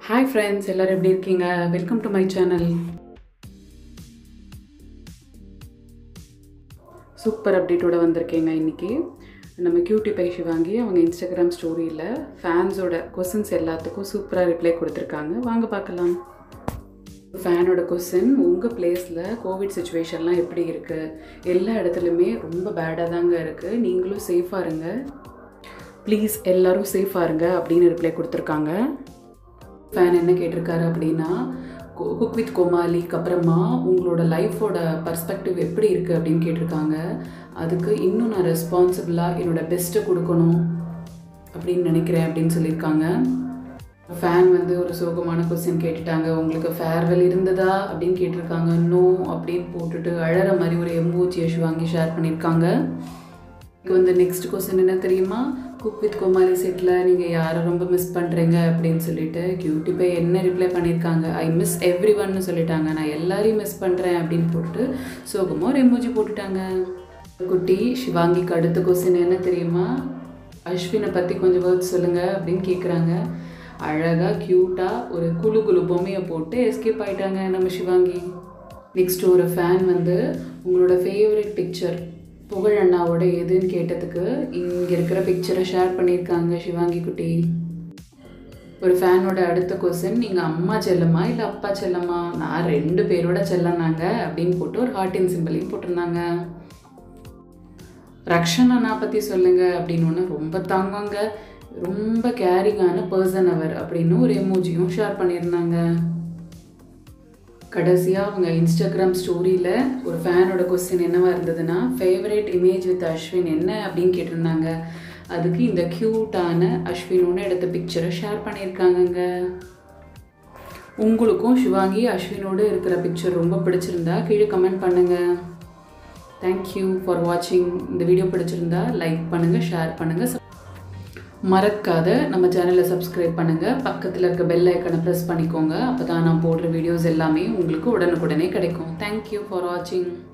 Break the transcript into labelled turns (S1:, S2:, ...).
S1: hi friends எல்லோரும் எப்படி இருக்கீங்க welcome to my channel super அப்டேட்டோட வந்திருக்கேங்க இன்றைக்கி நம்ம கியூட்டி பைஷி வாங்கி அவங்க இன்ஸ்டாகிராம் ஸ்டோரியில் ஃபேன்ஸோட கொஸ்டின்ஸ் எல்லாத்துக்கும் சூப்பராக ரிப்ளை கொடுத்துருக்காங்க வாங்க பார்க்கலாம் ஃபேனோட கொஸ்டின் உங்கள் பிளேஸில் கோவிட் சுச்சுவேஷன்லாம் எப்படி இருக்குது எல்லா இடத்துலையுமே ரொம்ப பேடாக தாங்க இருக்குது நீங்களும் சேஃபாக இருங்க ப்ளீஸ் எல்லோரும் சேஃபாக இருங்க அப்படின்னு ரிப்ளை கொடுத்துருக்காங்க ஃபேன் என்ன கேட்டிருக்காரு அப்படின்னா குக் வித் கோமாலிக்கு அப்புறமா உங்களோட லைஃபோட பர்ஸ்பெக்டிவ் எப்படி இருக்குது அப்படின்னு கேட்டிருக்காங்க அதுக்கு இன்னும் நான் ரெஸ்பான்சிபிளாக என்னோட பெஸ்ட்டை கொடுக்கணும் அப்படின்னு நினைக்கிறேன் அப்படின்னு சொல்லியிருக்காங்க ஃபேன் வந்து ஒரு சோகமான கொஸ்டின் கேட்டுட்டாங்க உங்களுக்கு ஃபேர்வெல் இருந்ததா அப்படின்னு கேட்டிருக்காங்க நோ அப்படின்னு போட்டுட்டு அழற மாதிரி ஒரு எம்போச்சி இஷ்யூ வாங்கி ஷேர் பண்ணியிருக்காங்க இப்போ வந்து நெக்ஸ்ட் கொஸ்டின் என்ன தெரியுமா குக் வித் கோமாளி செட்டில் நீங்கள் யாரை ரொம்ப மிஸ் பண்ணுறீங்க அப்படின்னு சொல்லிட்டு கியூட்டி பை என்ன ரிப்ளை பண்ணியிருக்காங்க ஐ மிஸ் எவ்ரி ஒன்னு சொல்லிட்டாங்க நான் எல்லாரையும் மிஸ் பண்ணுறேன் அப்படின்னு போட்டு சோகமாக ஒரு எமோஜி போட்டுட்டாங்க குட்டி சிவாங்கிக்கு அடுத்த கொஸ்டின் என்ன தெரியுமா அஸ்வினை பற்றி கொஞ்சம் வேர்ட்ஸ் சொல்லுங்கள் அப்படின்னு கேட்குறாங்க அழகாக க்யூட்டாக ஒரு குழு குழு பொம்மையை போட்டு எஸ்கேப் ஆகிட்டாங்க நம்ம சிவாங்கி நெக்ஸ்ட் ஒரு ஃபேன் வந்து உங்களோட ஃபேவரட் பிக்சர் புகழ் அண்ணாவோட எதுன்னு கேட்டதுக்கு இங்கே இருக்கிற பிக்சரை ஷேர் பண்ணியிருக்காங்க சிவாங்கி குட்டி ஒரு ஃபேனோட அடுத்த கொஸ்டின் நீங்கள் அம்மா செல்லமா இல்லை அப்பா செல்லமா நான் ரெண்டு பேரோட செல்லனாங்க அப்படின்னு போட்டு ஒரு ஹார்ட்டின் சிம்பிளையும் போட்டிருந்தாங்க ரக்ஷன் அண்ணா பற்றி சொல்லுங்க அப்படின்னு ஒன்று ரொம்ப தாங்குவாங்க ரொம்ப கேரிங்கான பர்சன் அவர் அப்படின்னு ஒரு எமோஜியும் ஷேர் பண்ணியிருந்தாங்க கடைசியாக அவங்க இன்ஸ்டாகிராம் ஸ்டோரியில் ஒரு ஃபேனோட கொஸ்டின் என்னவா இருந்ததுன்னா ஃபேவரேட் இமேஜ் வித் அஸ்வின் என்ன அப்படின்னு கேட்டிருந்தாங்க அதுக்கு இந்த க்யூட்டான அஸ்வினோட எடுத்த பிக்சரை ஷேர் பண்ணியிருக்காங்கங்க உங்களுக்கும் சிவாங்கி அஸ்வினோடு இருக்கிற பிக்சர் ரொம்ப பிடிச்சிருந்தா கீழே கமெண்ட் பண்ணுங்கள் தேங்க்யூ ஃபார் வாட்சிங் இந்த வீடியோ பிடிச்சிருந்தா லைக் பண்ணுங்கள் ஷேர் பண்ணுங்கள் மறக்காத நம்ம சேனலை சப்ஸ்கிரைப் பண்ணுங்கள் பக்கத்தில் இருக்க பெல் ஐக்கனை ப்ரெஸ் பண்ணிக்கோங்க அப்போ தான் நான் போடுற வீடியோஸ் எல்லாமே உங்களுக்கு உடனுக்குடனே கிடைக்கும் தேங்க்யூ ஃபார் வாட்சிங்